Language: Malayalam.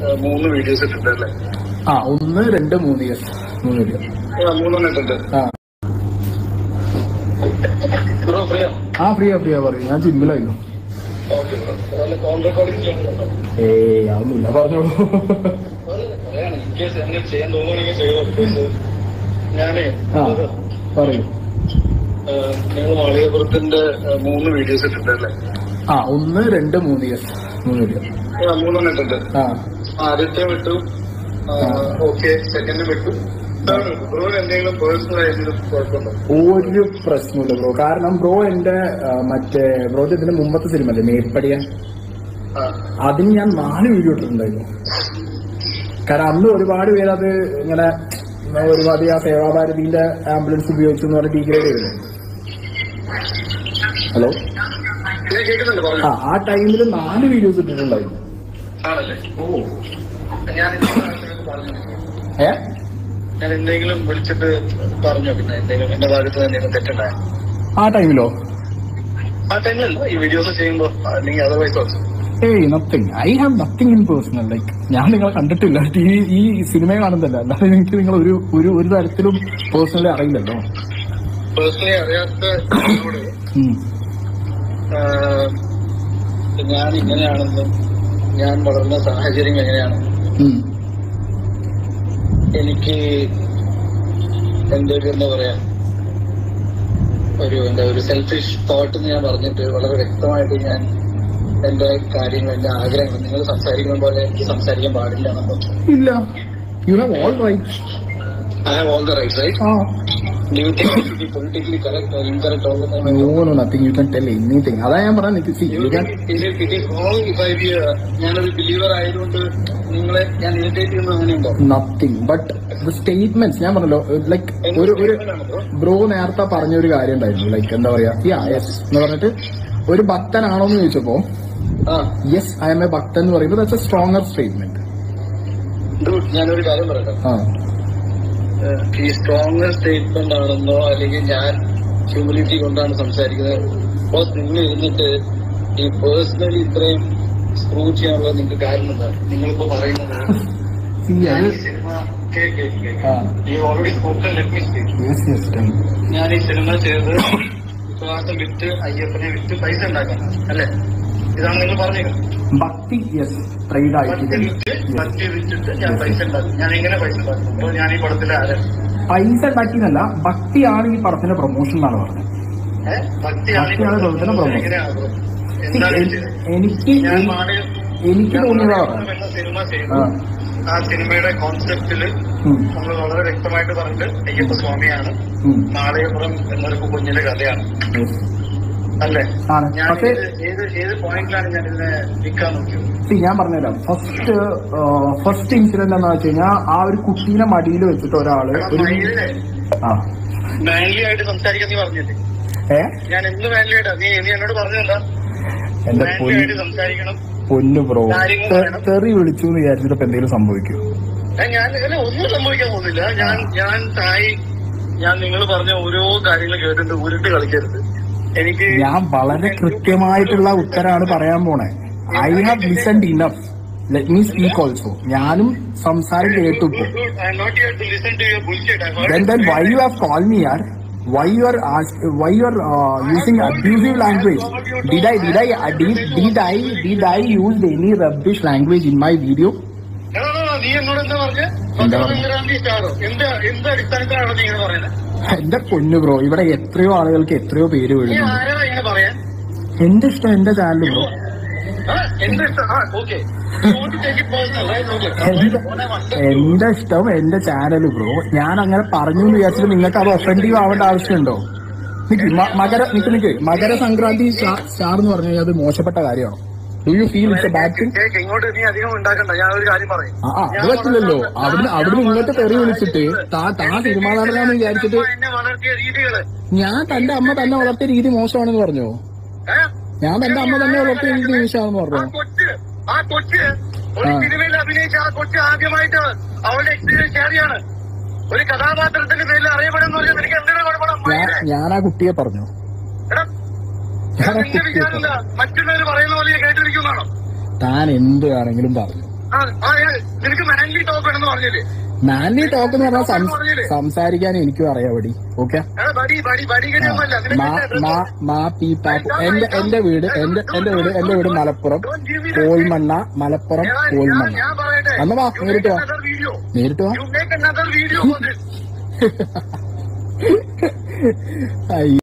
ഏഹ്, മൂന്ന് വീഡിയോസ് ഇട്ടിട്ടല്ലേ ആ ഒന്ന് രണ്ട് മൂന്ന് യെസ് മൂന്ന് വീഡിയോ മൂന്നെണ്ണം ഇട്ടിട്ട് ആ ബ്രോ ഫ്രീയാ ആ ഫ്രീയാ ഫ്രീയാ പറയും ഞാൻ ജിമ്മിലായിരുന്നു ഓക്കെ ബ്രോ അതുപോലെ കോൺ റെക്കോർഡിംഗ് ചെയ്യുന്നുണ്ടോ ഏയ് അതൊന്നുമില്ല പറഞ്ഞോളൂ പറയാണ് ഇൻ കേസ് എന്തെങ്കിലും ചെയ്യാൻ തോന്നുകയാണെങ്കിൽ ചെയ്തോ ഞാനേ ആ പറയൂ ഏഹ്, നിങ്ങൾ മാളികപ്പുറത്തിന്റെ ഏഹ്, മൂന്ന് വീഡിയോസ് ഇട്ടിട്ടല്ലേ ആ ഒന്ന് രണ്ട് മൂന്ന് യെസ് മൂന്ന് വീഡിയോ ഏഹ്, മൂന്നെണ്ണം ഇട്ടിട്ട് ആ ആദ്യത്തെ വിട്ടു ഓക്കെ സെക്കൻഡ് വിട്ടു തേർഡ് വിട്ടു ബ്രോ എന്തെങ്കിലും പേഴ്സണൽ ആയിട്ട് കുഴപ്പമുണ്ടോ ഒരു പ്രശ്നമില്ല ബ്രോ കാരണം ബ്രോ എന്റെ ആ, മറ്റേ ബ്രോ ഇതിന്റെ മുമ്പത്തെ സിനിമ അല്ലേ മേപ്പടിയാൻ ആ അതിന് ഞാൻ നാല് വീഡിയോ ഇട്ടിട്ടുണ്ടായിരുന്നു കാരണം അന്ന് ഒരുപാട് പേര് അത് ഇങ്ങനെ ഒരുപാട് ആ സേവാഭാരതിന്റെ ആംബുലൻസ് ഉപയോഗിച്ചു എന്ന് പറഞ്ഞ് ഡീഗ്രേഡ് ചെയ്തു ഹലോ ഇത് കേൾക്കുന്നുണ്ട് ആ പറഞ്ഞു ആ ടൈമിൽ നാല് വീഡിയോസ് ഇട്ടിട്ടുണ്ടായിരുന്നു ആണല്ലേ ഓ ഞാൻ എന്തെങ്കിലും പറഞ്ഞു ഏ ഞാൻ എന്തെങ്കിലും വിളിച്ചിട്ട് പറഞ്ഞോ പിന്നെ എന്തെങ്കിലും എന്റെ ഭാഗത്ത് നിന്ന് എന്തെങ്കിലും തെറ്റുണ്ടായ ആ ടൈമിലോ ആ ടൈമിലല്ല ഈ വീഡിയോസ് ചെയ്യുമ്പോ അല്ലെങ്കിൽ otherwise also hey nothing I have nothing in personal like ഞാൻ നിങ്ങളെ കണ്ടിട്ടില്ല ഈ ഈ സിനിമ കാണുന്നില്ല അല്ലാതെ എനിക്ക് നിങ്ങൾ ഒരു ഒരു ഒരു തരത്തിലും പേഴ്സണലി അറിയില്ലല്ലോ പേഴ്സണലി അറിയാത്ത ആളോട്, ഉം. ആഹ്, ഞാൻ ഇങ്ങനെയാണെന്നും ഞാൻ വളർന്ന സാഹചര്യം എങ്ങനെയാണ് ഉം. എനിക്ക് എന്തൊരു എന്താ പറയാ ഒരു എന്താ ഒരു സെൽഫിഷ് തോട്ട് ഞാൻ പറഞ്ഞിട്ട് വളരെ വ്യക്തമായിട്ട് ഞാൻ എന്റെ കാര്യങ്ങൾ എന്റെ ആഗ്രഹങ്ങൾ നിങ്ങൾ സംസാരിക്കുന്ന പോലെ എനിക്ക് സംസാരിക്കാൻ പാടില്ല എന്നൊക്കെ ഇല്ല you have all right I have all the right right ah do you think to be politically correct or incorrect all the time no no nothing you can tell anything അതാ ഞാൻ പറഞ്ഞ നിക്ക് സി യു ക്യാൻ ഞാനൊരു ബിലീവർ ആയതുകൊണ്ട് നിങ്ങളെ ഞാൻ ഇറിറ്റേറ്റ് ചെയ്യുന്നത് അങ്ങനെയുണ്ടോ നത്തിങ് ബട്ട് ദ സ്റ്റേറ്റ്മെന്റ്സ് ഞാൻ പറഞ്ഞല്ലോ ലൈക്ക് ഒരു ഒരു ബ്രോ നേരത്തെ പറഞ്ഞ ഒരു കാര്യം ഉണ്ടായിരുന്നു ലൈക്ക് എന്താ പറയാ യാ യെസ് എന്ന് പറഞ്ഞിട്ട് ഒരു ഭക്തനാണോ എന്ന് ചോദിച്ചപ്പോ ആ യെസ് ഐ എം എ ഭക്തൻ എന്ന് പറയുമ്പോൾ that's a stronger statement dude, ഞാനൊരു കാര്യം പറയട്ടെ ആ ഏഹ് ഈ സ്ട്രോങ് സ്റ്റേറ്റ്മെന്റ് ആണെന്നോ അല്ലെങ്കിൽ ഞാൻ ഹ്യൂമിലിറ്റി കൊണ്ടാണ് സംസാരിക്കുന്നത് ബോസ് നിങ്ങൾ ഇരുന്നിട്ട് ഈ പേഴ്സണലി ഇത്രയും സ്ക്രൂ ചെയ്യാനുള്ള നിങ്ങൾക്ക് കാരണം എന്താണ് നിങ്ങളിപ്പോ പറയുന്നത് See, ഞാൻ അത് ഈ സിനിമ കേക്ക് കേക്ക് കേക്ക് ആ ഈ already spoken let me speak yes yes ഞാൻ ഈ സിനിമ ചെയ്ത് വിശ്വാസം വിറ്റ് അയ്യപ്പനെ വിറ്റ് പൈസ ഉണ്ടാക്കാൻ അല്ലേ ഇതാണ് നിങ്ങൾ പറഞ്ഞത് ഭക്തി യെസ് ട്രേഡ് ഭക്തി ആയിട്ട് വിറ്റ് ഭക്തി വിറ്റിട്ട് ഞാൻ പൈസ ഉണ്ടാക്കും ഞാൻ എങ്ങനെ പൈസ ഉണ്ടാക്കും അപ്പോൾ ഞാൻ ഈ പടത്തിലെ ആരാണ് പൈസ ഉണ്ടാക്കിയെന്നല്ല ഭക്തിയാണ് ഈ പടത്തിന്റെ പ്രൊമോഷൻ എന്നാണ് പറഞ്ഞത് ഏഹ്? ഭക്തിയാണ് ഈ ഭക്തിയാണ് പടത്തിൽ പ്രവർത്തനം പ്രവർത്തനം. എങ്ങനെയാണ് ബ്രോ? എന്താണ് എ- ചെയ്തത്? എനിക്ക് ഞാൻ എനി- മാടി- എനിക്ക് ഞാൻ തോന്നിയതാ മാളികപ്പുറം പറഞ്ഞത് എന്ന സിനിമ ചെയ്തു ആ ആ സിനിമയുടെ കോൺസെപ്റ്റില് ഉം, നമ്മൾ വളരെ വ്യക്തമായിട്ട് പറഞ്ഞിട്ട് അയ്യപ്പ സ്വാമിയാണ് ഉം, നാളെയപ്പുറം എന്നൊരു കുഞ്ഞിന്റെ കഥയാണ് yes. അല്ലേ ആണ് ഞാൻ പക്ഷേ ഇത് ഏത് ഏത് പോയിന്റിലാണ് ഞാൻ ഇതിനെ നിൽക്കാൻ നോക്കിയത് see, ഞാൻ പറഞ്ഞുതരാം ഫസ്റ്റ് ഫസ്റ്റ് ഇൻസിഡന്റ് എന്താ വെച്ച് കഴിഞ്ഞാൽ ആ ഒരു കുട്ടീനെ മടിയിൽ വെച്ചിട്ട് ഒരാള് ഒരു മയിലിനെ ആ മാൻലി ആയിട്ട് സംസാരിക്കാൻ നീ പറഞ്ഞില്ലേ ഏ ഞാൻ എന്ത് മാൻലി ആയിട്ടാ നീ നീ എന്നോട് പറഞ്ഞതെന്താ എന്റെ മാൻലി പൊന്നു ആയിട്ട് സംസാരിക്കണം പൊന്നു ബ്രോ കാര്യങ്ങൾ പറയണം. തെറി വിളിച്ചു എന്ന് വിചാരിച്ചിട്ട് ഇപ്പൊ എന്തെങ്കിലും സംഭവിക്കും ഏ, ഞാൻ അല്ല ഒന്നും സംഭവിക്കാൻ പോകുന്നില്ല ഞാൻ ഞാൻ തായി ഞാൻ നിങ്ങൾ പറഞ്ഞ ഓരോ കാര്യങ്ങൾ കേട്ടിട്ട് ഉരുട്ട് കളിക്കരുത് എനിക്ക് ഞാൻ വളരെ കൃത്യമായിട്ടുള്ള ഉത്തരാണ് പറയാൻ പോണേ I have listened enough let me speak also ഞാനും സംസാരം കേട്ടു ഇപ്പോ I am not here to listen to your bullshit I then then why you have called me yaar why you are ask, why you are uh, using abusive language did i did i uh, did, did i did i use any rubbish language in my video നീ എന്നോട് എന്താ പറഞ്ഞ എന്താ പറഞ്ഞത്? സ്റ്റാറോ എന്ത് എന്ത് അടിസ്ഥാനത്തിലാണ് നീ ഇങ്ങനെ പറയുന്നത് എന്റെ പൊന്നു ബ്രോ ഇവിടെ എത്രയോ ആളുകൾക്ക് എത്രയോ പേര് നീ വീഴുന്നുണ്ട് ആരാ ഇങ്ങനെ പറയാൻ എന്റെ ഇഷ്ടം എന്റെ ചാനൽ ബ്രോ ആ, എന്റെ ഇഷ്ടം ആ ഓക്കെ എന്റെ എന്റെ ഇഷ്ടം എന്റെ ചാനൽ ബ്രോ ഞാൻ അങ്ങനെ പറഞ്ഞു എന്ന് വിചാരിച്ചിട്ട് നിങ്ങൾക്ക് അത് ഒഫൻഡീവ് ആവേണ്ട ആവശ്യമുണ്ടോ നിക്ക് മ- മകര നിക്ക് നിക്ക് മകരസംക്രാന്തി സ്റ്റാ- സ്റ്റാർ എന്ന് പറഞ്ഞു കഴിഞ്ഞാൽ അത് മോശപ്പെട്ട കാര്യമാണോ do you feel it's a bad thing കേക്ക് ഇങ്ങോട്ട് നീ അധികം ഉണ്ടാക്കണ്ട ഞാൻ ഒരു കാര്യം പറയും ആ ആ, അത് പറ്റില്ലല്ലോ അവിടുന്ന് അവിടുന്ന് ഇങ്ങോട്ട് തെറി വിളിച്ചിട്ട് താ താ സിനിമാ നടനാന്ന് വിചാരിച്ചിട്ട് എന്നെ വളർത്തിയ രീതികള് ഞാൻ തന്റെ അമ്മ തന്നെ വളർത്തിയ രീതി മോശമാണെന്ന് പറഞ്ഞോ ഏ? ഞാൻ തന്റെ അമ്മ തന്നെ വളർത്തിയ രീതി മോശമാണെന്ന് ആ പറഞ്ഞോ കൊച്ച് ആ കൊച്ച് ഒരു ആ. സിനിമയിൽ അഭിനയിച്ച ആ കൊച്ച് ആദ്യമായിട്ട് അവളുടെ എക്സ്പീരിയൻസ് ഷെയർ ചെയ്യാണ് ഒരു കഥാപാത്രത്തിന്റെ പേരിൽ അറിയപ്പെടുന്ന പറഞ്ഞാൽ എനിക്ക് എന്തിനാ കുഴപ്പം ഞാൻ ഞാൻ ആ കുട്ടിയെ പറഞ്ഞു എടാ ഞാൻ ആ നിന്റെ കുട്ടിയെ വിചാരമില്ല പറഞ്ഞു മറ്റുള്ളവർ പറയുന്ന പോലെ ഞാൻ കേട്ടിരിക്കുന്നതാണോ താൻ എന്ത് വേണമെങ്കിലും പറഞ്ഞു ആ, ആ, ഏ, നിനക്ക് മാൻലി ടോക്ക് വേണമെന്ന് പറഞ്ഞില്ലേ മാൻലി ടോക്ക് എന്ന് പറഞ്ഞാൽ സം- സംസാരിക്കാൻ എനിക്കും അറിയാം വടി ഓക്കെ എടാ, ബടി ബടി ബടികടിയൊന്നുമല്ല മാ മാ മാ പീ പാപ്പു എന്റെ എന്റെ വീട് എന്റെ എന്റെ വീട് എന്റെ വീട് മലപ്പുറം കോൽമണ്ണ മലപ്പുറം കോൽമണ്ണ ഞാൻ പറയട്ടെ അന്ന് വാ നേരിട്ട് വാ വീഡിയോ നേരിട്ട് വാ യു മേക്ക് another വീഡിയോ അയ്യ